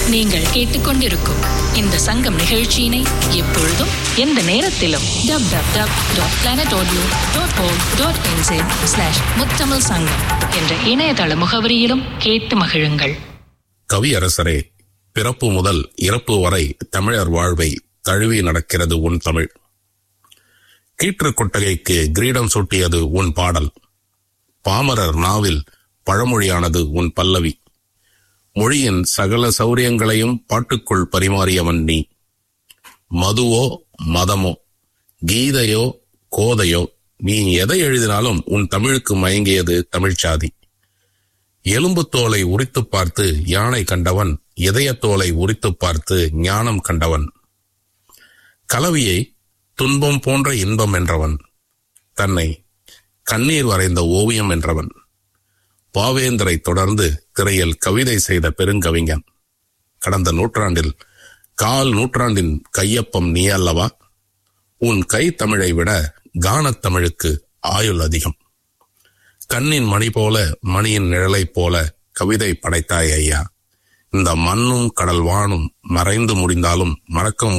நீங்கள் கேட்டுக்கொண்டிருக்கும் இந்த சங்கம் நிகழ்ச்சியினை எப்பொழுதும் எந்த நேரத்திலும் W W W dot planet audio dot ஓம் டாட் என்சேன் ஸ்லாஷ் முத்தமிழ் சங்கம் என்ற இணையதள முகவரியிலும் கேட்டு மகிழுங்கள் கவியரசரே பிறப்பு முதல் இறப்பு வரை தமிழர் வாழ்வை தழுவி நடக்கிறது உன் தமிழ் கீற்று கொட்டகைக்கு கிரீடம் சூட்டியது உன் பாடல் பாமரர் நாவில் பழமொழியானது உன் பல்லவி மொழியின் சகல சௌரியங்களையும் பாட்டுக்குள் பரிமாறியவன் நீ மதுவோ மதமோ கீதையோ கோதையோ நீ எதை எழுதினாலும் உன் தமிழுக்கு மயங்கியது தமிழ்ச்சாதி எலும்புத் தோலை உரித்துப் பார்த்து யானை கண்டவன் இதயத்தோலை உரித்துப் பார்த்து ஞானம் கண்டவன் கலவியை துன்பம் போன்ற இன்பம் என்றவன் தன்னை கண்ணீர் வரைந்த ஓவியம் என்றவன் பாவேந்தரை தொடர்ந்து திரையில் கவிதை செய்த பெருங்கவிஞன் கடந்த நூற்றாண்டில் கால் நூற்றாண்டின் கையொப்பம் நீ அல்லவா உன் கை தமிழை விட கானத் தமிழுக்கு ஆயுள் அதிகம் கண்ணின் மணி போல மணியின் நிழலைப் போல கவிதை படைத்தாய் ஐயா இந்த மண்ணும் கடல் வானும் மறைந்து முடிந்தாலும் மறக்க